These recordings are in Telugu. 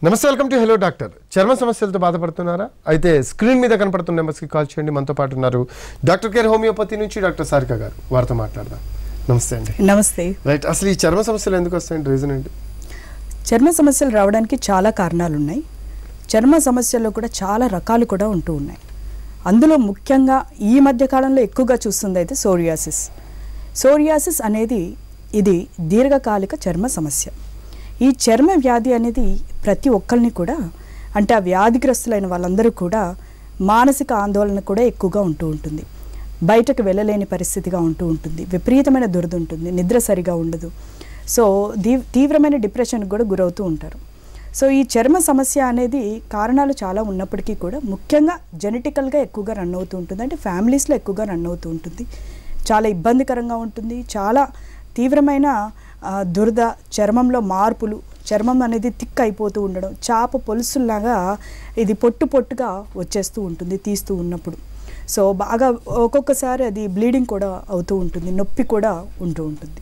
నమస్తే వెల్కమ్ టు హలో డాక్టర్ చర్మ సమస్యలతో బాధపడుతున్నారా అయితే స్క్రీన్ మీద కనపడుతున్న నెంబర్స్కి కాల్ చేయండి మనతో పాటు ఉన్నారు డాక్టర్ కేర్ హోమియోపతి నుంచి డాక్టర్ సారిక గారు వారితో మాట్లాడదాం నమస్తే అండి నమస్తే రైట్ అసలు ఈ చర్మ సమస్యలు ఎందుకు వస్తాయండి రీజన్ ఏంటి చర్మ సమస్యలు రావడానికి చాలా కారణాలు ఉన్నాయి చర్మ సమస్యల్లో కూడా చాలా రకాలు కూడా ఉంటూ ఉన్నాయి అందులో ముఖ్యంగా ఈ మధ్య కాలంలో ఎక్కువగా చూస్తుంది అయితే సోరియాసిస్ సోరియాసిస్ అనేది ఇది దీర్ఘకాలిక చర్మ సమస్య ఈ చర్మ వ్యాధి అనేది ప్రతి ఒక్కరిని కూడా అంటే ఆ వ్యాధిగ్రస్తులైన వాళ్ళందరూ కూడా మానసిక ఆందోళన కూడా ఎక్కువగా ఉంటూ ఉంటుంది బయటకు వెళ్ళలేని పరిస్థితిగా ఉంటూ ఉంటుంది విపరీతమైన దురద ఉంటుంది నిద్ర సరిగా ఉండదు సో దీ తీవ్రమైన డిప్రెషన్కి కూడా గురవుతూ ఉంటారు సో ఈ చర్మ సమస్య అనేది కారణాలు చాలా ఉన్నప్పటికీ కూడా ముఖ్యంగా జెనెటికల్గా ఎక్కువగా రన్ అవుతూ ఉంటుంది అంటే ఫ్యామిలీస్లో ఎక్కువగా రన్ అవుతూ ఉంటుంది చాలా ఇబ్బందికరంగా ఉంటుంది చాలా తీవ్రమైన ఆ, దురద చర్మంలో మార్పులు చర్మం అనేది థిక్ అయిపోతూ ఉండడం చాప పొలుసుల్లాగా ఇది పొట్టు పొట్టుగా వచ్చేస్తూ ఉంటుంది తీస్తూ ఉన్నప్పుడు సో బాగా ఒక్కొక్కసారి అది బ్లీడింగ్ కూడా అవుతూ ఉంటుంది నొప్పి కూడా ఉంటూ ఉంటుంది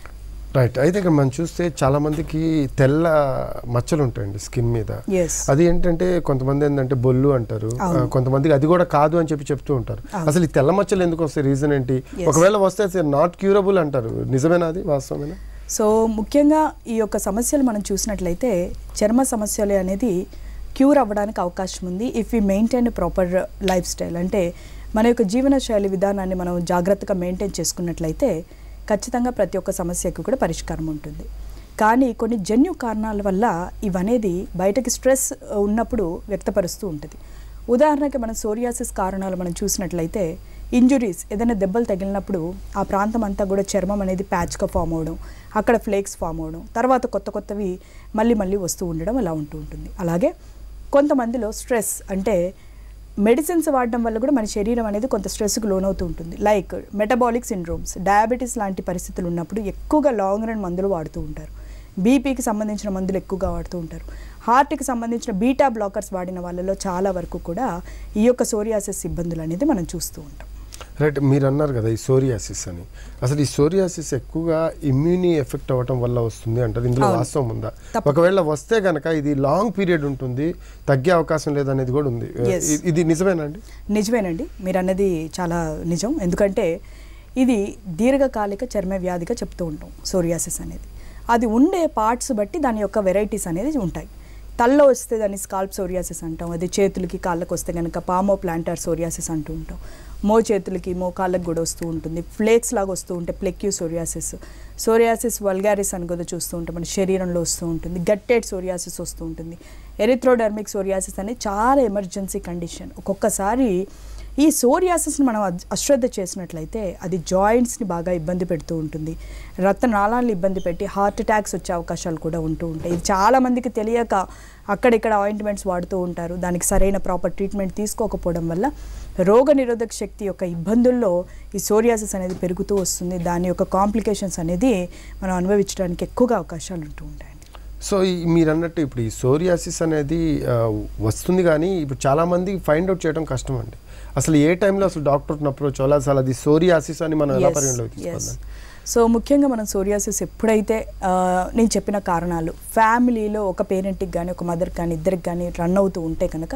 రైట్ అయితే ఇక్కడ మనం చూస్తే చాలా మందికి తెల్ల మచ్చలు ఉంటాయండి స్కిన్ మీద ఎస్ అది ఏంటంటే కొంతమంది ఏంటంటే బొల్లు అంటారు అవును. ఆ, కొంతమందికి అది కూడా కాదు అని చెప్పి చెప్తూ ఉంటారు అవును. అసలు ఈ తెల్ల మచ్చలు ఎందుకు వస్తాయి రీజన్ ఏంటి Yes. ఒకవేళ వస్తే నాట్ క్యూరబుల్ అంటారు నిజమేనా అది వాస్తవమేనా సో ముఖ్యంగా ఈ యొక్క సమస్యలు మనం చూసినట్లయితే చర్మ సమస్యలు అనేది క్యూర్ అవ్వడానికి అవకాశం ఉంది if you maintain proper lifestyle అంటే మన యొక్క జీవన శైలి విధానాన్ని మనం జాగ్రత్తగా మెయింటైన్ చేసుకున్నట్లయితే ఖచ్చితంగా ప్రతి ఒక్క సమస్యకు కూడా పరిష్కారం ఉంటుంది కానీ కొన్ని జన్యు కారణాల వల్ల ఇవనేది బయటకి స్ట్రెస్ ఉన్నప్పుడు వ్యక్తపరుస్తూ ఉంటుంది ఉదాహరణకి మనం సోరియాసిస్ కారణాలు మనం చూసినట్లయితే ఇంజురీస్ ఏదైనా దెబ్బలు తగిలినప్పుడు ఆ ప్రాంతం అంతా కూడా చర్మం అనేది ప్యాచ్గా ఫామ్ అవడం అక్కడ ఫ్లేక్స్ ఫామ్ అవడం తర్వాత కొత్త కొత్తవి మళ్ళీ మళ్ళీ వస్తూ ఉండడం అలా ఉంటూ ఉంటుంది అలాగే కొంతమందిలో స్ట్రెస్ అంటే మెడిసిన్స్ వాడడం వల్ల కూడా మన శరీరం అనేది కొంత స్ట్రెస్కి లోనవుతూ ఉంటుంది లైక్ మెటబాలిక్ సిండ్రోమ్స్ డయాబెటీస్ లాంటి పరిస్థితులు ఉన్నప్పుడు ఎక్కువగా లాంగ్ రన్ మందులు వాడుతూ ఉంటారు బీపీకి సంబంధించిన మందులు ఎక్కువగా వాడుతూ ఉంటారు హార్ట్కి సంబంధించిన బీటా బ్లాకర్స్ వాడిన వాళ్ళలో చాలా వరకు కూడా ఈ యొక్క సోరియాసిస్ ఇబ్బందులు అనేది మనం చూస్తూ ఉంటాం రైట్ మీరు అన్నారు కదా ఈ సోరియాసిస్ అని అసలు ఈ సోరియాసిస్ ఎక్కువగా ఇమ్యూని ఎఫెక్ట్ అవ్వటం వల్ల వస్తుంది అంటారు ఇందులో అవును. వాస్తవం ఉందా తప్ప- ఒకవేళ వస్తే గనక ఇది లాంగ్ పీరియడ్ ఉంటుంది తగ్గే అవకాశం లేదనేది కూడా ఉంది Yes. ఇ- ఇది నిజమేనండి నిజమేనండి మీరు అన్నది చాలా నిజం ఎందుకంటే ఇది దీర్ఘకాలిక చర్మ వ్యాధిగా చెప్తూ ఉంటాం సోరియాసిస్ అనేది అది ఉండే పార్ట్స్ బట్టి దాని యొక్క వెరైటీస్ అనేది ఉంటాయి తల్లో వస్తే దాన్ని స్కాల్ప్ సోరియాసిస్ అంటాం అది చేతులకి కాళ్ళకు వస్తే కనుక పామో ప్లాంటర్ సోరియాసిస్ అంటూ ఉంటాం మో చేతులకి మో కాళ్ళకు కూడా వస్తూ ఉంటుంది ఫ్లేక్స్ లాగా వస్తూ ఉంటే ప్లెక్యూ సోరియాసిస్ సోరియాసిస్ వల్గారిస్ అని కూడా చూస్తూ ఉంటాం మన శరీరంలో వస్తూ ఉంటుంది గట్టెడ్ సోరియాసిస్ వస్తూ ఉంటుంది ఎరిథ్రోడర్మిక్ సోరియాసిస్ అనేది చాలా ఎమర్జెన్సీ కండిషన్ ఒక్కొక్కసారి ఈ సోరియాసిస్ని మనం అద్- అశ్రద్ధ చేసినట్లయితే అది జాయింట్స్ని బాగా ఇబ్బంది పెడుతూ ఉంటుంది రక్తనాళాలను ఇబ్బంది పెట్టి హార్ట్ అటాక్స్ వచ్చే అవకాశాలు కూడా ఉంటూ ఉంటాయి ఇది చాలా మందికి తెలియక అక్కడిక్కడ ఆయింట్మెంట్స్ వాడుతూ ఉంటారు దానికి సరైన ప్రాపర్ ట్రీట్మెంట్ తీసుకోకపోవడం వల్ల రోగ నిరోధక శక్తి యొక్క ఇబ్బందుల్లో ఈ సోరియాసిస్ అనేది పెరుగుతూ వస్తుంది దాని యొక్క కాంప్లికేషన్స్ అనేది మనం అనుభవించడానికి ఎక్కువగా అవకాశాలు ఉంటూ ఉంటాయి సో ఈ మీరు అన్నట్టు ఇప్పుడు ఈ సోరియాసిస్ అనేది ఆ, వస్తుంది కానీ ఇప్పుడు చాలా మంది ఫైండ్ అవుట్ చేయడం కష్టం అండి అసలు ఏ టైంలో అసలు డాక్టర్ని అప్రోచ్ అవ్వాలి అసలు అది సోరియాసిస్ అని మనం ఎలా Yes, పరిగణలోకి yes. తీసుకోవాలి సో ముఖ్యంగా మనం సోరియాసిస్ ఎప్పుడైతే ఆ, నేను చెప్పిన కారణాలు ఫ్యామిలీలో ఒక పేరెంట్కి కానీ ఒక మదర్కి కానీ ఇద్దరికి కానీ రన్ అవుతూ ఉంటే కనుక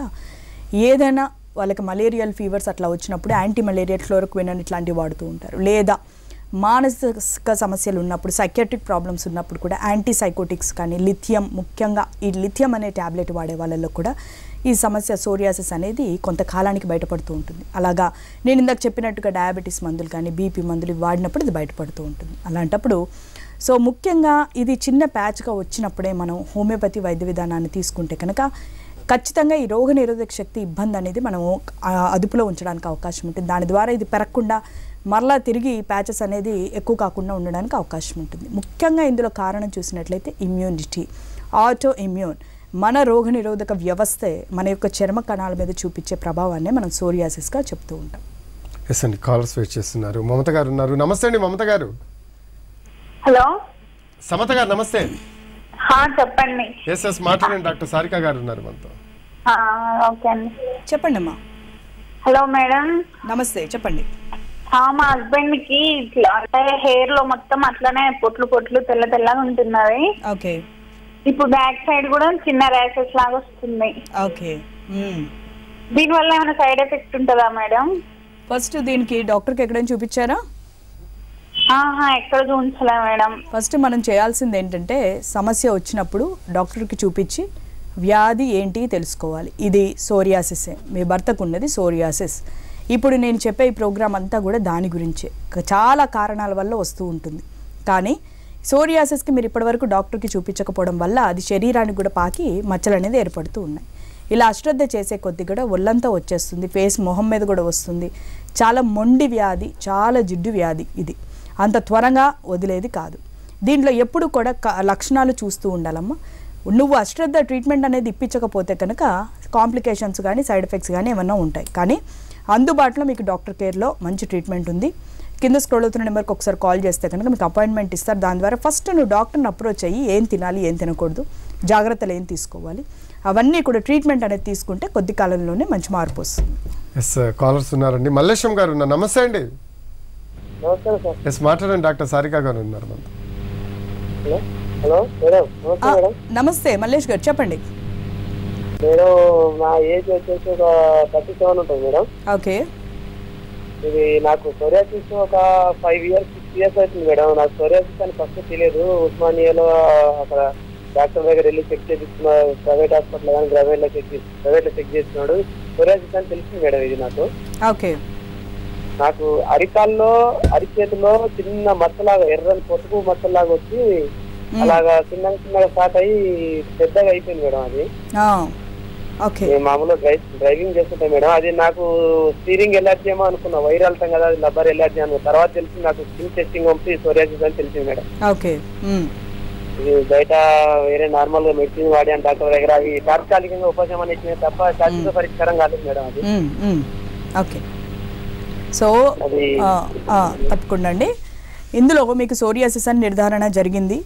ఏదైనా వాళ్ళకి మలేరియల్ ఫీవర్స్ అట్లా వచ్చినప్పుడు యాంటీ మలేరియల్ క్లోరోక్విన్ అని ఇట్లాంటివి వాడుతూ ఉంటారు లేదా మానసిక సమస్యలు ఉన్నప్పుడు సైకియాట్రిక్ ప్రాబ్లమ్స్ ఉన్నప్పుడు కూడా యాంటీ సైకోటిక్స్ కానీ లిథియం ముఖ్యంగా ఈ లిథియం అనే ట్యాబ్లెట్ వాడే వాళ్ళలో కూడా ఈ సమస్య సోరియాసిస్ అనేది కొంతకాలానికి బయటపడుతూ ఉంటుంది అలాగా నేను ఇందాక చెప్పినట్టుగా డయాబెటీస్ మందులు కానీ బీపీ మందులు ఇవి వాడినప్పుడు ఇది బయటపడుతూ ఉంటుంది అలాంటప్పుడు సో ముఖ్యంగా ఇది చిన్న ప్యాచ్గా వచ్చినప్పుడే మనం హోమియోపతి వైద్య విధానాన్ని తీసుకుంటే కనుక ఖచ్చితంగా ఈ రోగ నిరోధక శక్తి ఇబ్బంది అనేది మనము ఆ, అదుపులో ఉంచడానికి అవకాశం ఉంటుంది దాని ద్వారా ఇది పెరగకుండా మరలా తిరిగి ప్యాచెస్ అనేది ఎక్కువ కాకుండా ఉండడానికి అవకాశం ఉంటుంది ముఖ్యంగా ఇందులో కారణం చూసినట్లయితే ఇమ్యూనిటీ ఆటో ఇమ్యూన్ మన రోగ నిరోధక వ్యవస్థే మన యొక్క చర్మ కణాల మీద చూపించే ప్రభావాన్ని మనం సోరియాసిస్గా చెప్తూ ఉంటాం ఎస్ అండి కాలర్స్ వెయిట్ చేస్తున్నారు మమత గారు ఉన్నారు నమస్తే అండి మమత గారు హలో సమత గారు నమస్తే హా, చెప్పండి ఎస్ ఎస్ మాట్లాడండి డాక్టర్ సారిక గారు ఉన్నారు మనతో ఆ, ఓకే అండి చెప్పండి అమ్మా హలో మేడం నమస్తే చెప్పండి ఆ, మా హస్బెండ్ కి ఇట్లా అంటే హెయిర్ లో మొత్తం అట్లనే పొట్లు పొట్లు తెల్ల తెల్లగా ఉంటున్నది ఓకే ఇప్పుడు బ్యాక్ సైడ్ కూడా చిన్న ర్యాషెస్ లాగా వస్తుంది ఓకే దీని వల్ల ఏమైనా సైడ్ ఎఫెక్ట్ ఉంటుందా మేడం ఫస్ట్ దీనికి డాక్టర్కి ఎక్కడైనా చూపించారా ఆహా ఎక్కడ చూపించలే మేడం ఫస్ట్ మనం చేయాల్సింది ఏంటంటే సమస్య వచ్చినప్పుడు డాక్టర్కి చూపించి వ్యాధి ఏంటి తెలుసుకోవాలి ఇది సోరియాసిస్ మీ భర్తకు ఉన్నది సోరియాసిస్ ఇప్పుడు నేను చెప్పే ఈ ప్రోగ్రామ్ అంతా కూడా దాని గురించే క- చాలా కారణాల వల్ల వస్తూ ఉంటుంది కానీ సోరియాసిస్కి మీరు ఇప్పటివరకు డాక్టర్కి చూపించకపోవడం వల్ల అది శరీరానికి కూడా పాకి మచ్చలు అనేది ఏర్పడుతూ ఉన్నాయి ఇలా అశ్రద్ధ చేసే కొద్ది కూడా ఒళ్ళంతా వచ్చేస్తుంది ఫేస్ మొహం మీద కూడా వస్తుంది చాలా మొండి వ్యాధి చాలా జిడ్డు వ్యాధి ఇది అంత త్వరగా వదిలేది కాదు దీంట్లో ఎప్పుడు కూడా క- లక్షణాలు చూస్తూ ఉండాలమ్మా నువ్వు అశ్రద్ధ ట్రీట్మెంట్ అనేది ఇప్పించకపోతే కనుక కాంప్లికేషన్స్ కానీ సైడ్ ఎఫెక్ట్స్ కానీ ఏమన్నా ఉంటాయి కానీ అందుబాటులో మీకు డాక్టర్ కేర్లో మంచి ట్రీట్మెంట్ ఉంది కింద స్క్రోల్ అవుతున్న నెంబర్కి ఒకసారి కాల్ చేస్తే కనుక మీకు అపాయింట్మెంట్ ఇస్తారు దాని ద్వారా ఫస్ట్ నువ్వు డాక్టర్ని అప్రోచ్ అయ్యి ఏం తినాలి ఏం తినకూడదు జాగ్రత్తలు ఏం తీసుకోవాలి అవన్నీ కూడా ట్రీట్మెంట్ అనేది తీసుకుంటే కొద్ది కాలంలోనే మంచి మార్పు వస్తుంది ఎస్ కాలర్స్ ఉన్నారండి మల్లేశం గారు ఉన్నారు నమస్తే అండి నమస్కారం సార్ ఎస్ మాట్లాడండి డాక్టర్ సారికా గారు ఉన్నారు మనతో హలో హలో మేడం నమస్తే ఆ, మేడం నమస్తే మల్లేష్ గారు చెప్పండి నేను నా ఏజ్ వచ్చేసి ఒక థర్టీ సెవెన్ ఉంటుంది మేడం ఓకే ఇది నాకు సోరియాసిస్ ఒక ఫైవ్ ఇయర్స్ సిక్స్ ఇయర్స్ అవుతుంది మేడం నాకు సోరియాసిస్ అని ఫస్ట్ తెలియదు ఉస్మానియాలో అక్కడ డాక్టర్ దగ్గర వెళ్ళి చెక్ చేపించుకున్న ప్రైవేట్ హాస్పిటల్ కానీ ప్రైవేట్లో చెక్ చేసి ప్రైవేట్లో చెక్ చేస్తున్నాడు సోరియాసిస్ అని తెలిసింది మేడం ఇది నాకు ఓకే నాకు అరికాల్లో అరిచేతిలో చిన్న మచ్చలాగా ఎర్రని పొట్టుకు మచ్చలాగా వచ్చి అలాగా చిన్నగా చిన్నగా స్టార్ట్ అయ్యి పెద్దగా అయిపోయింది మేడం అది ఆ, ఓకే నేను మామూలుగా డ్రైవ్ డ్రైవింగ్ చేస్తుంటా మేడం అది నాకు స్టీరింగ్ ఎలర్జీ ఏమో అనుకున్నా వైర్ వెళ్తాం కదా అది లబ్బర్ ఎలర్జీ అనుకున్నా తర్వాత తెలిసి నాకు స్కిన్ టెస్టింగ్ పంపి సోరియాసిస్ అని తెలిసింది మేడం ఓకే మ్మ్. ఇది బయట వేరే నార్మల్ గా మెడిసిన్ వాడి అని డాక్టర్ దగ్గర అవి తాత్కాలికంగా ఉపశమనం ఇచ్చిన తప్ప శాశ్వత పరిష్కారం కాలేదు మేడం అది మ్మ్, మ్మ్. ఓకే సో అది ఆ, ఆ, తప్పకుండా అండి ఇందులో మీకు సోరియాసిస్ అని నిర్ధారణ జరిగింది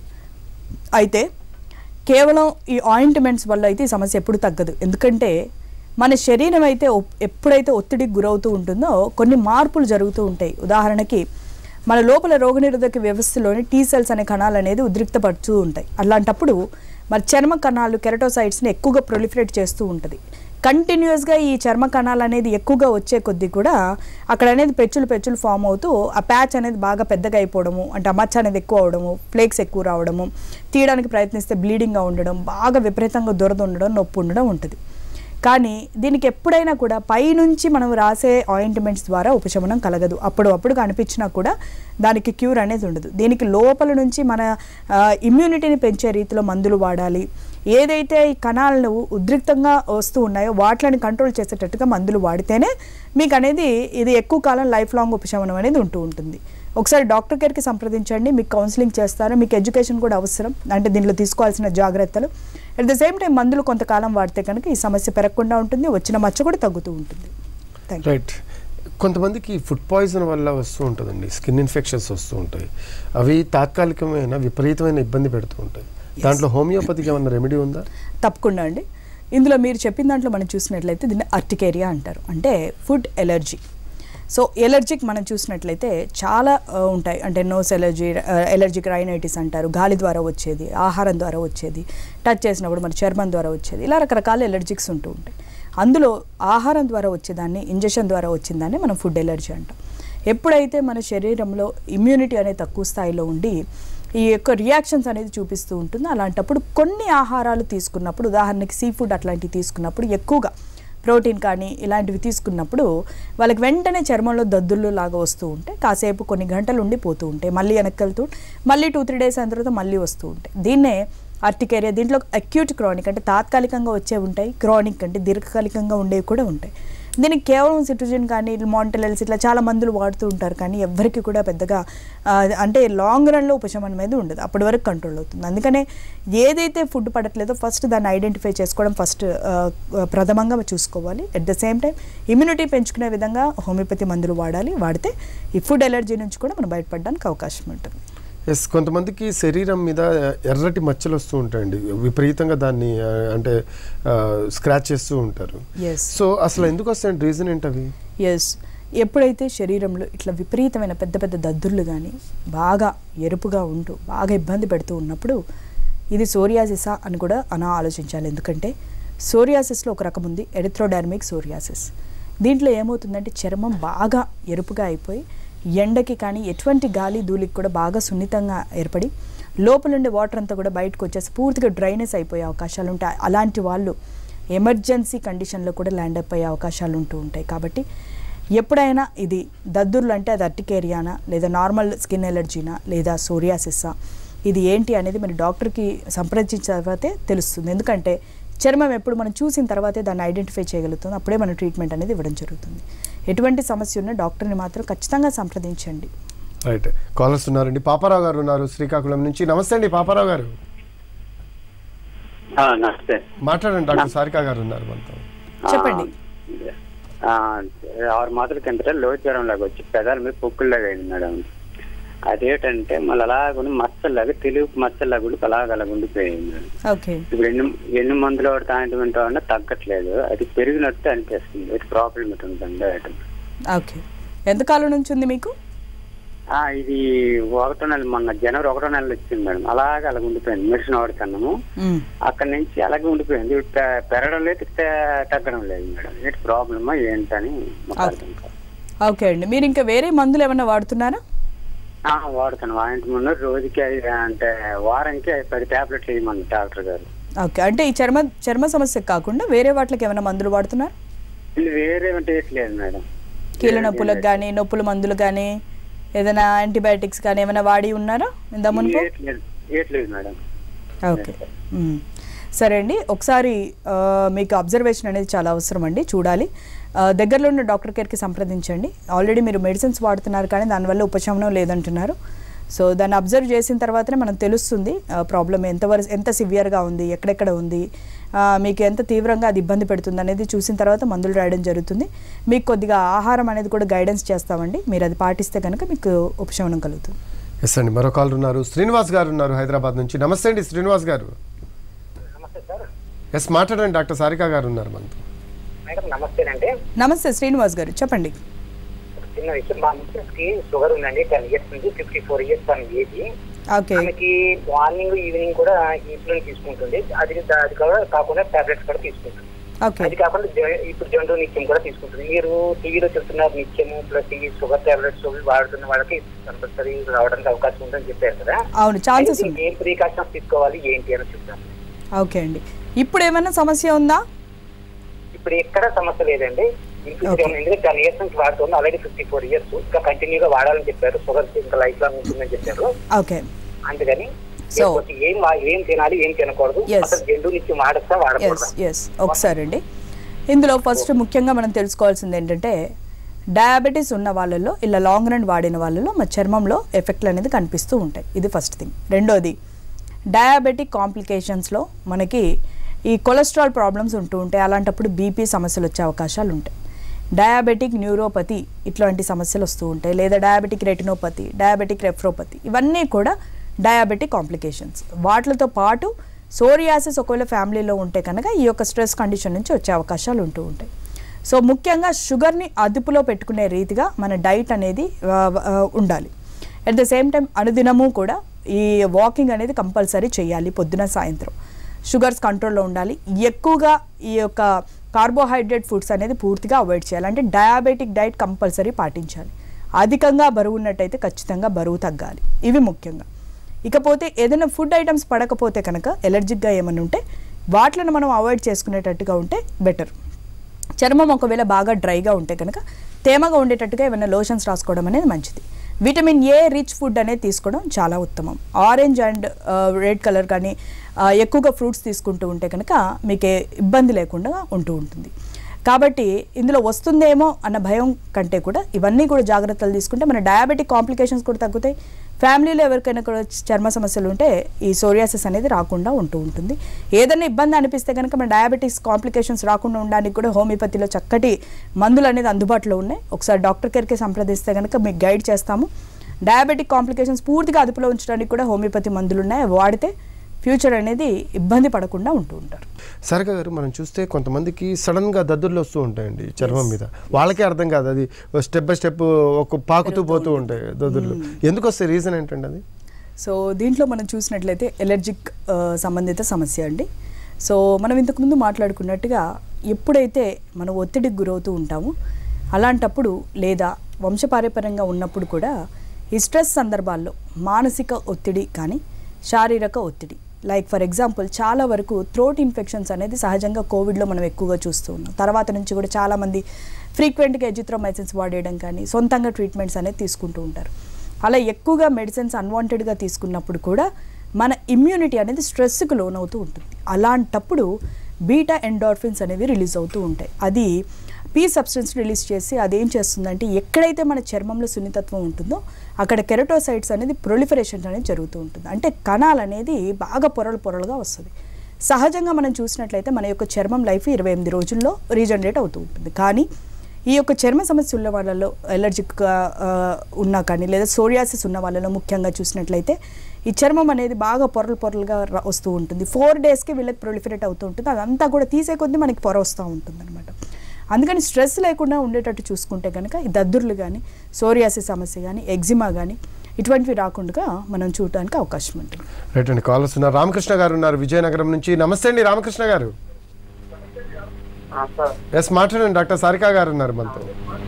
అయితే కేవలం ఈ ఆయింట్మెంట్స్ వల్ల అయితే ఈ సమస్య ఎప్పుడు తగ్గదు ఎందుకంటే మన శరీరం అయితే ఒప్- ఎప్పుడైతే ఒత్తిడికి గురవుతూ ఉంటుందో కొన్ని మార్పులు జరుగుతూ ఉంటాయి ఉదాహరణకి మన లోపల రోగనిరోధక వ్యవస్థలోని టీ సెల్స్ అనే కణాలు అనేది ఉద్రిక్తపడుతూ ఉంటాయి అలాంటప్పుడు మరి చర్మ కణాలు కెరటోసైట్స్ని ఎక్కువగా ప్రొలిఫరేట్ చేస్తూ ఉంటుంది కంటిన్యూస్గా ఈ చర్మ కణాలు అనేది ఎక్కువగా వచ్చే కొద్దీ కూడా అక్కడ అనేది పెచ్చులు పెచ్చులు ఫామ్ అవుతూ ఆ ప్యాచ్ అనేది బాగా పెద్దగా అయిపోవడము అంటే ఆ మచ్చ అనేది ఎక్కువ అవడము ఫ్లేక్స్ ఎక్కువ రావడము తీయడానికి ప్రయత్నిస్తే బ్లీడింగ్గా ఉండడం బాగా విపరీతంగా దురద ఉండడం నొప్పి ఉండడం ఉంటుంది కానీ దీనికి ఎప్పుడైనా కూడా పైనుంచి మనం రాసే ఆయింట్మెంట్స్ ద్వారా ఉపశమనం కలగదు అప్పుడు అప్పుడు కనిపించినా కూడా దానికి క్యూర్ అనేది ఉండదు దీనికి లోపల నుంచి మన ఇమ్యూనిటీని పెంచే రీతిలో మందులు వాడాలి ఏదైతే ఈ కణాలను ఉద్రిక్తంగా వస్తూ ఉన్నాయో వాటిని కంట్రోల్ చేసేటట్టుగా మందులు వాడితేనే మీకు అనేది ఇది ఎక్కువ కాలం లైఫ్ లాంగ్ ఉపశమనం అనేది ఉంటూ ఉంటుంది ఒకసారి డాక్టర్ గారికి సంప్రదించండి మీకు కౌన్సిలింగ్ చేస్తారు మీకు ఎడ్యుకేషన్ కూడా అవసరం అంటే దీనిలో తీసుకోవాల్సిన జాగ్రత్తలు అట్ ద సేమ్ టైం మందులు కొంతకాలం వాడితే కనుక ఈ సమస్య పెరగకుండా ఉంటుంది వచ్చిన మచ్చ కూడా తగ్గుతూ ఉంటుంది థ్యాంక్ యూ రైట్ కొంతమందికి ఫుడ్ పాయిజన్ వల్ల వస్తూ ఉంటుందండి స్కిన్ ఇన్ఫెక్షన్స్ వస్తూ ఉంటాయి అవి తాత్కాలికమైన విపరీతమైన ఇబ్బంది పెడుతూ ఉంటాయి దాంట్లో హోమియోపతికి ఏమన్నా రెమెడీ ఉందా తప్పకుండా అండి ఇందులో మీరు చెప్పిన దాంట్లో మనం చూసినట్లయితే దీన్ని అర్టికేరియా అంటారు అంటే ఫుడ్ ఎలర్జీ సో ఎలర్జిక్ మనం చూసినట్లయితే చాలా ఆ, ఉంటాయి అంటే నోస్ ఎలర్జీ ఎలర్జిక్ రైనైటిస్ అంటారు గాలి ద్వారా వచ్చేది ఆహారం ద్వారా వచ్చేది టచ్ చేసినప్పుడు మన చర్మం ద్వారా వచ్చేది ఇలా రకరకాల ఎలర్జిక్స్ ఉంటూ ఉంటాయి అందులో ఆహారం ద్వారా వచ్చేదాన్ని ఇంజెక్షన్ ద్వారా వచ్చిందాన్ని మనం ఫుడ్ ఎలర్జీ అంటాం ఎప్పుడైతే మన శరీరంలో ఇమ్యూనిటీ అనేది తక్కువ స్థాయిలో ఉండి ఈ యొక్క రియాక్షన్స్ అనేది చూపిస్తూ ఉంటుందో అలాంటప్పుడు కొన్ని ఆహారాలు తీసుకున్నప్పుడు ఉదాహరణకి సీ ఫుడ్ అట్లాంటివి తీసుకున్నప్పుడు ఎక్కువగా ప్రోటీన్ కానీ ఇలాంటివి తీసుకున్నప్పుడు వాళ్ళకి వెంటనే చర్మంలో దద్దుళ్ళు లాగా వస్తూ ఉంటే కాసేపు కొన్ని గంటలు ఉండి పోతూ ఉంటాయి మళ్ళీ వెనక్కి వెళ్తూ మళ్ళీ టూ త్రీ డేస్ అయిన తర్వాత మళ్ళీ వస్తూ ఉంటాయి దీన్నే అర్టికేరియా దీంట్లో అక్యూట్ క్రానిక్ అంటే తాత్కాలికంగా వచ్చే ఉంటాయి క్రానిక్ అంటే దీర్ఘకాలికంగా ఉండేవి కూడా ఉంటాయి దీనికి కేవలం సిట్రుజిన్ కానీ మాంటెలెల్స్ ఇట్లా చాలా మందులు వాడుతూ ఉంటారు కానీ ఎవ్వరికి కూడా పెద్దగా ఆ, అంటే లాంగ్ రన్లో ఉపశమనం అనేది ఉండదు అప్పటి వరకు కంట్రోల్ అవుతుంది అందుకనే ఏదైతే ఫుడ్ పడట్లేదో ఫస్ట్ దాన్ని ఐడెంటిఫై చేసుకోవడం ఫస్ట్ ప్రథమంగా చూసుకోవాలి at the same time immunity పెంచుకునే విధంగా హోమియోపతి మందులు వాడాలి వాడితే ఈ ఫుడ్ ఎలర్జీ నుంచి కూడా మనం బయటపడడానికి అవకాశం ఉంటుంది ఎస్ కొంతమందికి శరీరం మీద ఎర్రటి మచ్చలు వస్తూ ఉంటాయండి విపరీతంగా దాన్ని ఆ, అంటే స్క్రాచ్ చేస్తూ ఉంటారు ఎస్ సో అసలు ఎందుకు వస్తాయండి రీజన్ ఏంటవి ఎస్ ఎప్పుడైతే శరీరంలో ఇట్లా విపరీతమైన పెద్ద పెద్ద దద్దుర్లు కానీ బాగా ఎరుపుగా ఉంటూ బాగా ఇబ్బంది పెడుతూ ఉన్నప్పుడు ఇది సోరియాసిసా అని కూడా అన ఆలోచించాలి ఎందుకంటే సోరియాసిస్లో ఒక రకం ఉంది ఎరిథ్రోడర్మిక్ సోరియాసిస్ దీంట్లో ఏమవుతుందంటే చర్మం బాగా ఎరుపుగా అయిపోయి ఎండకి కానీ ఎటువంటి గాలి ధూళికి కూడా బాగా సున్నితంగా ఏర్పడి లోపల ఉండే వాటర్ అంతా కూడా బయటకు వచ్చేసి పూర్తిగా డ్రైనెస్ అయిపోయే అవకాశాలు ఉంటాయి అలాంటి వాళ్ళు ఎమర్జెన్సీ కండిషన్లో కూడా ల్యాండ్ అప్ అయ్యే అవకాశాలు ఉంటూ ఉంటాయి కాబట్టి ఎప్పుడైనా ఇది దద్దుర్లు అంటే అది అర్టికేరియానా లేదా నార్మల్ స్కిన్ ఎలర్జీనా లేదా సోరియాసిస్సా ఇది ఏంటి అనేది మరి డాక్టర్కి సంప్రదించిన తర్వాతే తెలుస్తుంది ఎందుకంటే చర్మం ఎప్పుడు మనం చూసిన తర్వాతే దాన్ని ఐడెంటిఫై చేయగలుగుతుంది అప్పుడే మనం ట్రీట్మెంట్ అనేది ఇవ్వడం జరుగుతుంది ఎటువంటి సమస్య ఉన్నా డాక్టర్ని మాత్రం ఖచ్చితంగా సంప్రదించండి రైట్ కాలర్స్ ఉన్నారండి పాపారావు గారు ఉన్నారు శ్రీకాకుళం నుంచి నమస్తే అండి పాపారావు గారు ఆ, నమస్తే మాట్లాడండి డాక్టర్ సారికా గారు ఉన్నారు మనతో చెప్పండి. ఆ, ఆరు మాత్రం కిందట లో జ్వరం లాగా వచ్చి పెదాల మీద పొక్కుల్లాగా అయింది మేడం అదేంటంటే మళ్ళీ అలాగ మచ్చల్లాగా తెలుగు మచ్చల్లాగా ఉండి అలాగ అలాగ ఉండిపోయింది మేడం ఓకే ఇప్పుడు ఎన్ని ఎన్ని మందులు వాడితే ఆయింట్మెంట్ వాడినా తగ్గట్లేదు అది పెరిగినట్టు అనిపిస్తుంది ఇది ప్రాబ్లం ఉంటుందండి అది. ఓకే ఎంతకాలం నుంచి ఉంది మీకు ఆ, ఇది ఒకటో నెల మొన్న జనవరి ఒకటో నెల వచ్చింది మేడం అలాగే అలాగ ఉండిపోయింది మెడిసిన్ వాడుతున్నాము మ్మ్. అక్కడి నుంచి అలాగే ఉండిపోయింది ఇప్పుడు పె- పెరగడం లేదు తె- తగ్గడం లేదు మేడం ఏంటి ప్రాబ్లమా ఏంటని మాకు అర్థం కాదు. ఓకే అండి మీరు ఇంకా వేరే మందులు ఏమైనా వాడుతున్నారా ఆ, వాడుతాను వాయింట్మెంట్ రోజుకి ఐదు అంటే వారానికి పది టాబ్లెట్లు వేయమని డాక్టర్ గారు ఓకే అంటే ఈ చర్మ చర్మ సమస్యకు కాకుండా వేరే వాటికి ఏమైనా మందులు వాడుతున్నారు ఇది వేరే లేదు మేడం కీళ్ళ నొప్పులకు కానీ నొప్పుల మందులు కానీ ఏదైనా యాంటీబయాటిక్స్ కానీ ఏమైనా వాడి ఉన్నారా ఇంత మునుపు ఏట్లేదు ఏట్లేదు మేడం ఓకే మ్మ్. సరే అండి ఒకసారి ఆ, మీకు అబ్జర్వేషన్ అనేది చాలా అవసరం అండి చూడాలి ఆ, దగ్గరలో ఉన్న డాక్టర్ కేర్కి సంప్రదించండి ఆల్రెడీ మీరు మెడిసిన్స్ వాడుతున్నారు కానీ దానివల్ల ఉపశమనం లేదంటున్నారు సో దాన్ని అబ్జర్వ్ చేసిన తర్వాతనే మనకు తెలుస్తుంది ప్రాబ్లం ఎంతవరకు ఎంత సివియర్గా ఉంది ఎక్కడెక్కడ ఉంది ఆ, మీకు ఎంత తీవ్రంగా అది ఇబ్బంది పెడుతుంది అనేది చూసిన తర్వాత మందులు రాయడం జరుగుతుంది మీకు కొద్దిగా ఆహారం అనేది కూడా గైడెన్స్ చేస్తామండి మీరు అది పాటిస్తే కనుక మీకు ఉపశమనం కలుగుతుంది ఎస్ అండి మరో కాల్ ఉన్నారు శ్రీనివాస్ గారు ఉన్నారు హైదరాబాద్ నుంచి నమస్తే అండి శ్రీనివాస్ గారు నమస్తే సార్ ఎస్ మాట్లాడండి డాక్టర్ సారికా గారు ఉన్నారు మనతో మేడం నమస్తేనండి నమస్తే శ్రీనివాస్ గారు చెప్పండి ఒక చిన్న విషయం మా మిస్సెస్ కి షుగర్ ఉందండి టెన్ ఇయర్స్ నుంచి ఫిఫ్టీ ఫోర్ ఇయర్స్ తన ఏజ్ ఓకే ఆమెకి మార్నింగ్ ఈవినింగ్ కూడా ఇన్సులిన్ తీసుకుంటుంది అది అది కూడా కాకుండా టాబ్లెట్స్ కూడా తీసుకుంటుంది ఓకే అది కాకుండా జ- ఇప్పుడు జండు నిత్యం కూడా తీసుకుంటుంది మీరు టీవీలో చెప్తున్నారు నిత్యము ప్లస్ ఈ షుగర్ టాబ్లెట్స్ వాడుతున్న వాళ్ళకి కంపల్సరీ రావడానికి అవకాశం ఉందని చెప్పారు కదా అవును ఛాన్సెస్ అయితే ఉన్నాయి ఏం ప్రికాషన్స్ తీసుకోవాలి ఏంటి అని చెప్తాను ఓకే అండి ఇప్పుడు ఏమైనా సమస్య ఉందా ఇప్పుడు ఎక్కడ సమస్య లేదండి Okay. ఎందుకంటే టెన్ ఇయర్స్ నుంచి వాడుతుంది ఆల్రెడీ ఫిఫ్టీ ఫోర్ ఇయర్స్ ఇంకా కంటిన్యూగా వాడాలని చెప్పారు షుగర్ ఇంకా లైఫ్ లాంగ్ ఉంటుందని చెప్పారు ఓకే అందుకని So- లేకపోతే ఏం వా- ఏం తినాలి ఏం తినకూడదు Yes. అసలు జండు నుంచి వాడచ్చా ఎస్ వాడకూడదా ఎస్ ఒకసారి అండి ఇందులో ఫస్ట్ ముఖ్యంగా మనం తెలుసుకోవాల్సింది ఏంటంటే డయాబెటీస్ ఉన్న వాళ్ళలో ఇలా లాంగ్ రన్ వాడిన వాళ్ళలో మన చర్మంలో ఎఫెక్ట్లు అనేది కనిపిస్తూ ఉంటాయి ఇది ఫస్ట్ థింగ్ రెండోది డయాబెటిక్ కాంప్లికేషన్స్లో మనకి ఈ కొలెస్ట్రాల్ ప్రాబ్లమ్స్ ఉంటూ ఉంటాయి అలాంటప్పుడు బీపీ సమస్యలు వచ్చే అవకాశాలు ఉంటాయి డయాబెటిక్ న్యూరోపతి ఇట్లాంటి సమస్యలు వస్తూ ఉంటాయి లేదా డయాబెటిక్ రెటినోపతి డయాబెటిక్ రెఫ్రోపతి ఇవన్నీ కూడా డయాబెటిక్ కాంప్లికేషన్స్ వాటితో పాటు సోరియాసిస్ ఒకవేళ ఫ్యామిలీలో ఉంటే కనుక ఈ యొక్క స్ట్రెస్ కండిషన్ నుంచి వచ్చే అవకాశాలు ఉంటూ ఉంటాయి సో ముఖ్యంగా షుగర్ని అదుపులో పెట్టుకునే రీతిగా మన డైట్ అనేది ఆ, ఆ, ఉండాలి అట్ ద సేమ్ టైం అనుదినము కూడా ఈ వాకింగ్ అనేది కంపల్సరీ చేయాలి పొద్దున సాయంత్రం షుగర్స్ కంట్రోల్లో ఉండాలి ఎక్కువగా ఈ యొక్క కార్బోహైడ్రేట్ ఫుడ్స్ అనేది పూర్తిగా అవాయిడ్ చేయాలి అంటే డయాబెటిక్ డైట్ కంపల్సరీ పాటించాలి అధికంగా బరువు ఉన్నట్టయితే ఖచ్చితంగా బరువు తగ్గాలి ఇవి ముఖ్యంగా ఇకపోతే ఏదైనా ఫుడ్ ఐటమ్స్ పడకపోతే కనుక ఎలర్జిక్గా ఏమైనా ఉంటే వాటిని మనం అవాయిడ్ చేసుకునేటట్టుగా ఉంటే బెటర్ చర్మం ఒకవేళ బాగా డ్రైగా ఉంటే కనుక తేమగా ఉండేటట్టుగా ఏమైనా లోషన్స్ రాసుకోవడం అనేది మంచిది విటమిన్ ఏ రిచ్ ఫుడ్ అనేది తీసుకోవడం చాలా ఉత్తమం ఆరెంజ్ అండ్ రెడ్ కలర్ కానీ ఆ, ఎక్కువగా ఫ్రూట్స్ తీసుకుంటూ ఉంటే కనుక మీకు ఏ ఇబ్బంది లేకుండా ఉంటూ ఉంటుంది కాబట్టి ఇందులో వస్తుందేమో అన్న భయం కంటే కూడా ఇవన్నీ కూడా జాగ్రత్తలు తీసుకుంటే మన డయాబెటిక్ కాంప్లికేషన్స్ కూడా తగ్గుతాయి ఫ్యామిలీలో ఎవరికైనా కూడా చర్మ సమస్యలు ఉంటే ఈ సోరియాసిస్ అనేది రాకుండా ఉంటూ ఉంటుంది ఏదైనా ఇబ్బంది అనిపిస్తే కనుక మన డయాబెటిక్స్ కాంప్లికేషన్స్ రాకుండా ఉండడానికి కూడా హోమియోపతిలో చక్కటి మందులు అనేది అందుబాటులో ఉన్నాయి ఒకసారి డాక్టర్ కేర్కి సంప్రదిస్తే కనుక మీకు గైడ్ చేస్తాము డయాబెటిక్ కాంప్లికేషన్స్ పూర్తిగా అదుపులో ఉంచడానికి కూడా హోమియోపతి మందులు ఉన్నాయి అవి వాడితే ఫ్యూచర్ అనేది ఇబ్బంది పడకుండా ఉంటూ ఉంటారు సరిగా గారు మనం చూస్తే కొంతమందికి సడన్ గా దద్దుర్లు వస్తూ ఉంటాయండి చర్మం మీద వాళ్ళకే అర్థం కాదు అది స్టెప్ బై స్టెప్ ఒక పాకుతూ పోతూ ఉంటాయి దద్దుర్లు ఎందుకు వస్తాయి రీజన్ ఏంటండి అది సో దీంట్లో మనం చూసినట్లయితే ఎలర్జిక్ ఆ, సంబంధిత సమస్య అండి సో మనం ఇంతకుముందు మాట్లాడుకున్నట్టుగా ఎప్పుడైతే మనం ఒత్తిడికి గురవుతూ ఉంటామో అలాంటప్పుడు లేదా వంశపారపర్యంగా ఉన్నప్పుడు కూడా ఈ స్ట్రెస్ సందర్భాల్లో మానసిక ఒత్తిడి కానీ శారీరక ఒత్తిడి లైక్ ఫర్ ఎగ్జాంపుల్ చాలా వరకు థ్రోట్ ఇన్ఫెక్షన్స్ అనేది సహజంగా కోవిడ్లో మనం ఎక్కువగా చూస్తూ ఉన్నాం తర్వాత నుంచి కూడా చాలామంది ఫ్రీక్వెంట్గా ఎజిత్రోమైసిన్స్ వాడేయడం కానీ సొంతంగా ట్రీట్మెంట్స్ అనేది తీసుకుంటూ ఉంటారు అలా ఎక్కువగా మెడిసిన్స్ అన్వాంటెడ్గా తీసుకున్నప్పుడు కూడా మన ఇమ్యూనిటీ అనేది స్ట్రెస్కి లోనవుతూ ఉంటుంది అలాంటప్పుడు బీటా ఎండార్ఫిన్స్ అనేవి రిలీజ్ అవుతూ ఉంటాయి అది పీ సబ్స్టెన్స్ రిలీజ్ చేసి అదేం చేస్తుందంటే ఎక్కడైతే మన చర్మంలో సున్నితత్వం ఉంటుందో అక్కడ కెరటోసైడ్స్ అనేది ప్రొలిఫరేషన్ అనేది జరుగుతూ ఉంటుంది అంటే కణాలు అనేది బాగా పొరలు పొరలుగా వస్తుంది సహజంగా మనం చూసినట్లయితే మన యొక్క చర్మం లైఫ్ ఇరవై ఎనిమిది రోజుల్లో రీజనరేట్ అవుతూ ఉంటుంది కానీ ఈ యొక్క చర్మ సమస్య ఉన్న వాళ్ళలో ఎలర్జిక్ ఉన్నా కానీ లేదా సోరియాసిస్ ఉన్న వాళ్ళలో ముఖ్యంగా చూసినట్లయితే ఈ చర్మం అనేది బాగా పొరలు పొరలుగా ర- వస్తూ ఉంటుంది ఫోర్ డేస్కి వీళ్ళకి ప్రొలిఫరేట్ అవుతూ ఉంటుంది అదంతా కూడా తీసే కొద్దీ మనకి పొర వస్తూ ఉంటుంది అనమాట అందుకని స్ట్రెస్ లేకుండా ఉండేటట్టు చూసుకుంటే కనుక ఈ దద్దుర్లు కానీ సోరియాసిస్ సమస్య కానీ ఎగ్జిమా కానీ ఇటువంటివి రాకుండా మనం చూడడానికి అవకాశం ఉంటుంది రైట్ అండి కాలర్స్ ఉన్నారు రామకృష్ణ గారు ఉన్నారు విజయనగరం నుంచి నమస్తే అండి రామకృష్ణ గారు సార్ ఎస్ మాట్లాడండి డాక్టర్ సారికా గారు ఉన్నారు మనతో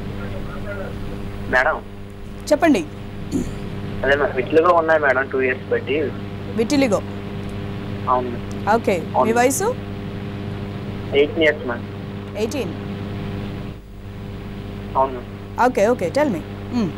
మేడం చెప్పండి అదే మేడం ఇట్లుగా ఉన్నాయి మేడం టూ ఇయర్స్ బట్టి విటిలిగో అవును ఓకే మీ వయసు ఎయిటీన్ ఇయర్స్ మేడం ఎయిటీన్ అవును ఓకే ఓకే టెల్ మీ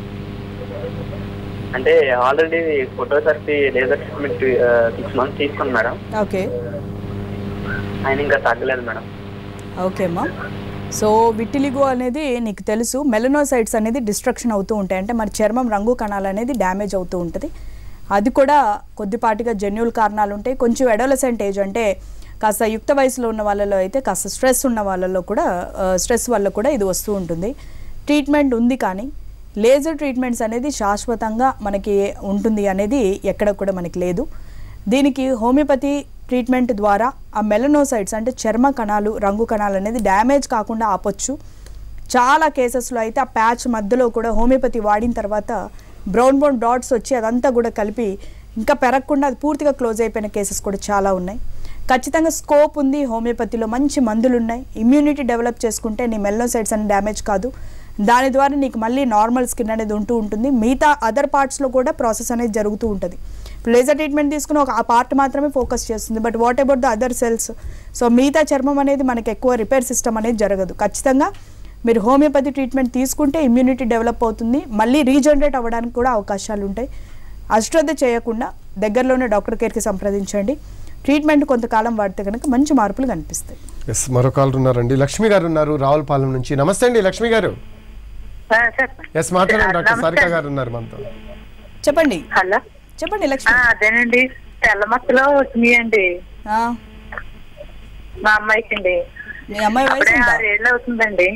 అంటే already phototherapy laser treatment six months తీసుకున్నాను మేడం ఓకే ఆయన ఇంకా తగ్గలేదు మేడం ఓకే అమ్మా సో విటిలిగో అనేది నీకు తెలుసు మెలనోసైడ్స్ అనేది డిస్ట్రక్షన్ అవుతూ ఉంటాయి అంటే మన చర్మం రంగు కణాలు అనేది డ్యామేజ్ అవుతూ ఉంటుంది అది కూడా కొద్దిపాటిగా జెన్యుల్ కారణాలు ఉంటాయి కొంచెం అడోలసెంట్ ఏజ్ అంటే కాస్త యుక్త వయసులో ఉన్న వాళ్ళలో అయితే కాస్త స్ట్రెస్ ఉన్న వాళ్ళలో కూడా స్ట్రెస్ వల్ల కూడా ఇది వస్తూ ఉంటుంది ట్రీట్మెంట్ ఉంది కానీ లేజర్ ట్రీట్మెంట్స్ అనేది శాశ్వతంగా మనకి ఉంటుంది అనేది ఎక్కడ కూడా మనకి లేదు దీనికి హోమియోపతి ట్రీట్మెంట్ ద్వారా ఆ మెలనోసైడ్స్ అంటే చర్మ కణాలు రంగు కణాలు అనేది డ్యామేజ్ కాకుండా ఆపొచ్చు చాలా కేసెస్లో అయితే ఆ ప్యాచ్ మధ్యలో కూడా హోమియోపతి వాడిన తర్వాత బ్రౌన్ బ్రౌన్ డాట్స్ వచ్చి అదంతా కూడా కలిపి ఇంకా పెరగకుండా అది పూర్తిగా క్లోజ్ అయిపోయిన కేసెస్ కూడా చాలా ఉన్నాయి ఖచ్చితంగా స్కోప్ ఉంది హోమియోపతిలో మంచి మందులు ఉన్నాయి ఇమ్యూనిటీ డెవలప్ చేసుకుంటే నీ మెల్నోసైడ్స్ అని డ్యామేజ్ కాదు దాని ద్వారా నీకు మళ్ళీ నార్మల్ స్కిన్ అనేది ఉంటూ ఉంటుంది మిగతా అదర్ పార్ట్స్లో కూడా ప్రాసెస్ అనేది జరుగుతూ ఉంటుంది లేజర్ ట్రీట్మెంట్ తీసుకుని ఒక ఆ పార్ట్ మాత్రమే ఫోకస్ చేస్తుంది but what about the other cells so మిగతా చర్మం అనేది మనకి ఎక్కువ రిపేర్ సిస్టమ్ అనేది జరగదు ఖచ్చితంగా మీరు హోమియోపతి ట్రీట్మెంట్ తీసుకుంటే ఇమ్యూనిటీ డెవలప్ అవుతుంది మళ్ళీ రీజనరేట్ అవ్వడానికి కూడా అవకాశాలు ఉంటాయి అశ్రద్ధ చేయకుండా దగ్గరలోనే డాక్టర్ కేర్కి సంప్రదించండి ట్రీట్మెంట్ కొంతకాలం వాడితే కనుక మంచి మార్పులు కనిపిస్తాయి ఎస్ మరో కాలర్ ఉన్నారండి లక్ష్మి గారు ఉన్నారు రావులపాలెం నుంచి నమస్తే అండి లక్ష్మి గారు ఎస్ మాట్లాడండి డాక్టర్ సారికా గారు ఉన్నారు మనతో చెప్పండి హలో చెప్పండి లక్ష్మి అదేనండి తెల్ల మచ్చలో వచ్చినాయండి ఆ, మా అమ్మాయికి అండి మీ అమ్మాయి వయసు అప్పుడే ఎంత ఆరేళ్ళు అవుతుందండి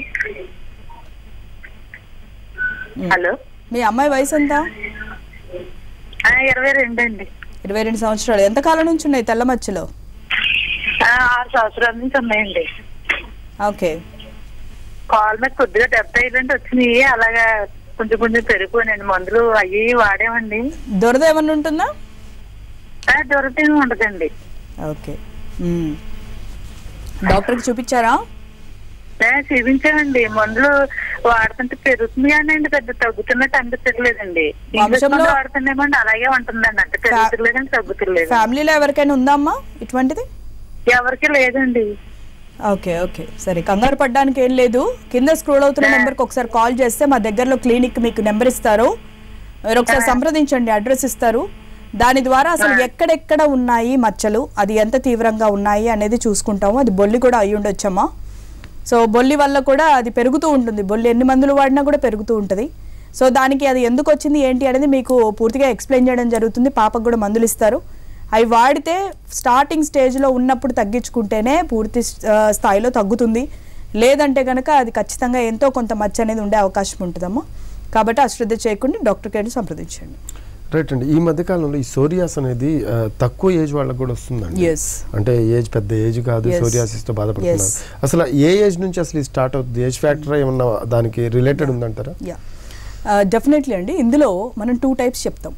హలో మీ అమ్మాయి వయసు ఎంత ఆ, ఇరవై రెండు అండి ఇరవై రెండు సంవత్సరాలు ఎంత కాలం నుంచి ఉన్నాయి తెల్ల మచ్చలు ఆ, ఆరు సంవత్సరాల నుంచి ఉన్నాయండి ఓకే కాల్ మీద కొద్దిగా దెబ్బ తగిలింటే వచ్చినాయి అలాగా కొంచెం కొంచెం పెరిగిపోయినాయండి మందులు అవి వాడామండి దురద ఏమన్నా ఉంటుందా ఆ, దొరికితే ఉండదండి ఓకే మ్మ్. డాక్టర్కి చూపించారా ఆ, చూపించామండి మందులు వాడుతుంటే పెరుగుతుంది కానీ అండి పెద్ద తగ్గుతున్నట్టు అనిపించట్లేదండి ఇంగ్లీష్ వంశంలో- మందులు వాడుతున్నామోండి అలాగే ఉంటుందండి అంటే పెరుగుతులేదండి తగ్గుతులేదు ఫ్యామిలీలో ఎవరికైనా ఉందా అమ్మా ఇటువంటిది ఎవరికి లేదండి ఓకే ఓకే సరే కంగారు పడ్డానికి ఏం లేదు కింద స్క్రోల్ అవుతున్న నెంబర్కి ఒకసారి కాల్ చేస్తే మా దగ్గరలో క్లినిక్ మీకు నెంబర్ ఇస్తారు మీరు ఒకసారి సంప్రదించండి అడ్రస్ ఇస్తారు దాని ద్వారా అసలు ఎక్కడెక్కడ ఉన్నాయి మచ్చలు అది ఎంత తీవ్రంగా ఉన్నాయి అనేది చూసుకుంటాము అది బొల్లి కూడా అయి ఉండొచ్చమ్మా సో బొల్లి వల్ల కూడా అది పెరుగుతూ ఉంటుంది బొల్లి ఎన్ని మందులు వాడినా కూడా పెరుగుతూ ఉంటుంది సో దానికి అది ఎందుకు వచ్చింది ఏంటి అనేది మీకు పూర్తిగా ఎక్స్ప్లెయిన్ చేయడం జరుగుతుంది పాపకు కూడా మందులు ఇస్తారు అవి వాడితే స్టార్టింగ్ స్టేజ్లో ఉన్నప్పుడు తగ్గించుకుంటేనే పూర్తి ఆ, స్థాయిలో తగ్గుతుంది లేదంటే కనుక అది ఖచ్చితంగా ఎంతో కొంత మచ్చ అనేది ఉండే అవకాశం ఉంటుందమ్మా కాబట్టి అశ్రద్ధ చేయకుండా డాక్టర్ గారిని సంప్రదించండి రైట్ అండి ఈ మధ్య కాలంలో ఈ సోరియాస్ అనేది ఆ, తక్కువ ఏజ్ వాళ్ళకి కూడా వస్తుందండి Yes. అంటే ఏజ్ పెద్ద ఏజ్ కాదు Yes. సోరియాసిస్ తో బాధపడుతున్నారు Yes. అసలు ఏ ఏజ్ నుంచి అసలు ఇది స్టార్ట్ అవుతుంది ఏజ్ ఫ్యాక్టర్ ఏమన్నా దానికి రిలేటెడ్ ఉందంటారా యా డెఫినెట్లీ అండి ఇందులో మనం టూ టైప్స్ చెప్తాం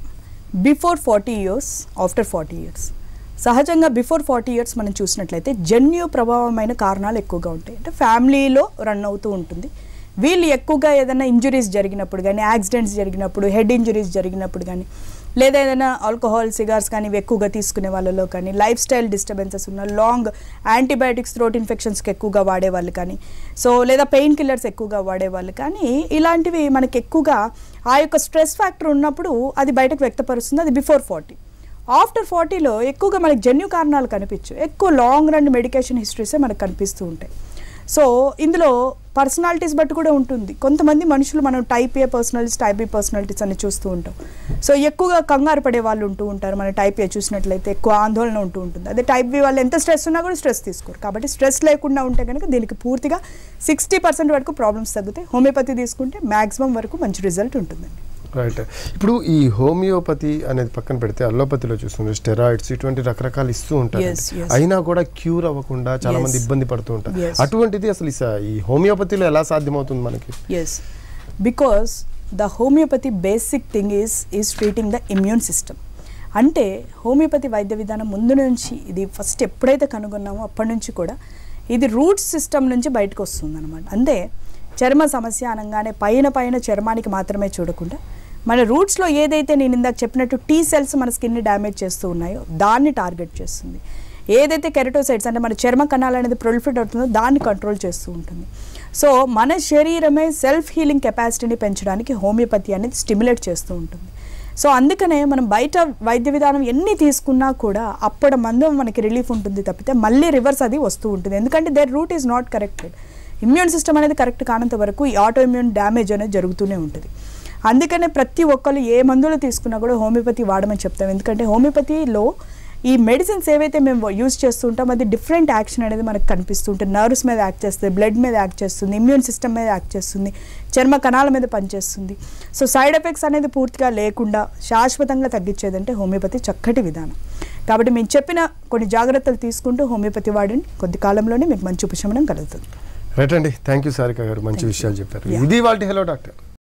before forty years after forty years సహజంగా బిఫోర్ ఫార్టీ ఇయర్స్ మనం చూసినట్లయితే జన్యు ప్రభావమైన కారణాలు ఎక్కువగా ఉంటాయి అంటే ఫ్యామిలీలో రన్ అవుతూ ఉంటుంది వీళ్ళు ఎక్కువగా ఏదైనా ఇంజురీస్ జరిగినప్పుడు కానీ యాక్సిడెంట్స్ జరిగినప్పుడు హెడ్ ఇంజురీస్ జరిగినప్పుడు కానీ లేదా ఏదైనా ఆల్కహాల్ సిగార్స్ కానీ ఇవి ఎక్కువగా తీసుకునే వాళ్ళలో కానీ లైఫ్ స్టైల్ డిస్టర్బెన్సెస్ ఉన్న లాంగ్ యాంటీబయాటిక్స్ థ్రోట్ ఇన్ఫెక్షన్స్కి ఎక్కువగా వాడేవాళ్ళు కానీ సో లేదా పెయిన్ కిల్లర్స్ ఎక్కువగా వాడేవాళ్ళు కానీ ఇలాంటివి మనకి ఎక్కువగా ఆ యొక్క స్ట్రెస్ ఫ్యాక్టర్ ఉన్నప్పుడు అది బయటకు వ్యక్తపరుస్తుంది అది బిఫోర్ ఫార్టీ ఆఫ్టర్ ఫార్టీలో ఎక్కువగా మనకి జన్యు కారణాలు కనిపించు ఎక్కువ లాంగ్ రన్ మెడికేషన్ హిస్టరీసే మనకు కనిపిస్తూ ఉంటాయి సో ఇందులో పర్సనాలిటీస్ బట్టి కూడా ఉంటుంది కొంతమంది మనుషులు మనం type A personalities type B personalities అని చూస్తూ ఉంటాం సో ఎక్కువగా కంగారు పడే వాళ్ళు ఉంటూ ఉంటారు మన టైప్ ఏ చూసినట్లయితే ఎక్కువ ఆందోళన ఉంటూ ఉంటుంది అదే టైప్ బి వాళ్ళు ఎంత స్ట్రెస్ ఉన్నా కూడా స్ట్రెస్ తీసుకోరు కాబట్టి స్ట్రెస్ లేకుండా ఉంటే కనుక దీనికి పూర్తిగా సిక్స్టీ పర్సెంట్ వరకు ప్రాబ్లమ్స్ తగ్గుతాయి హోమియోపతి తీసుకుంటే మ్యాక్సిమం వరకు మంచి రిజల్ట్ ఉంటుందండి రైట్ ఇప్పుడు ఈ హోమియోపతి అనేది పక్కన పెడితే అల్లోపతిలో చూస్తుంటే స్టెరాయిడ్స్ ఇటువంటి రకరకాలు ఇస్తూ ఉంటారు Yes, yes. అయినా కూడా క్యూర్ అవ్వకుండా చాలా మంది Yes. ఇబ్బంది పడుతూ ఉంటారు Yes. అటువంటిది అసలు ఈ స- ఈ హోమియోపతిలో ఎలా సాధ్యమవుతుంది మనకి yes because the homeopathy basic thing is is treating the immune system అంటే హోమియోపతి వైద్య విధానం ముందు నుంచి ఇది ఫస్ట్ ఎప్పుడైతే కనుగొన్నామో అప్పటి నుంచి కూడా ఇది రూట్ సిస్టమ్ నుంచి బయటకు వస్తుంది అనమాట అంటే చర్మ సమస్య అనగానే పైన పైన చర్మానికి మాత్రమే చూడకుండా మన రూట్స్లో ఏదైతే నేను ఇందాక చెప్పినట్టు టీ సెల్స్ మన స్కిన్ని డ్యామేజ్ చేస్తూ ఉన్నాయో దాన్ని టార్గెట్ చేస్తుంది ఏదైతే కెరటోసైడ్స్ అంటే మన చర్మ కణాలు అనేది ప్రొలిఫిట్ అవుతుందో దాన్ని కంట్రోల్ చేస్తూ ఉంటుంది సో మన శరీరమే సెల్ఫ్ హీలింగ్ కెపాసిటీని పెంచడానికి హోమియోపతి అనేది స్టిమ్యులేట్ చేస్తూ ఉంటుంది సో అందుకనే మనం బయట వైద్య విధానం ఎన్ని తీసుకున్నా కూడా అప్పటి మందు మనకి రిలీఫ్ ఉంటుంది తప్పితే మళ్ళీ రివర్స్ అది వస్తూ ఉంటుంది ఎందుకంటే their root is not corrected immune system అనేది కరెక్ట్ కానంత వరకు ఈ ఆటో ఇమ్యూన్ డ్యామేజ్ అనేది జరుగుతూనే ఉంటుంది అందుకనే ప్రతి ఒక్కరు ఏ మందులు తీసుకున్నా కూడా హోమియోపతి వాడమని చెప్తాం ఎందుకంటే హోమియోపతిలో ఈ మెడిసిన్స్ ఏవైతే మేము యూజ్ చేస్తుంటాం అది డిఫరెంట్ యాక్షన్ అనేది మనకు కనిపిస్తుంటుంది నర్వ్స్ మీద యాక్ట్ చేస్తుంది బ్లడ్ మీద యాక్ట్ చేస్తుంది ఇమ్యూన్ సిస్టమ్ మీద యాక్ట్ చేస్తుంది చర్మ కణాల మీద పనిచేస్తుంది సో సైడ్ ఎఫెక్ట్స్ అనేది పూర్తిగా లేకుండా శాశ్వతంగా తగ్గించేదంటే హోమియోపతి చక్కటి విధానం కాబట్టి మేము చెప్పిన కొన్ని జాగ్రత్తలు తీసుకుంటూ హోమియోపతి వాడండి కొద్ది కాలంలోనే మీకు మంచి ఉపశమనం కలుగుతుంది రైట్ అండి థ్యాంక్ యూ సారిక గారు మంచి Thank you. విషయాలు చెప్పారు Yeah. ఇది వాళ్ళ హలో డాక్టర్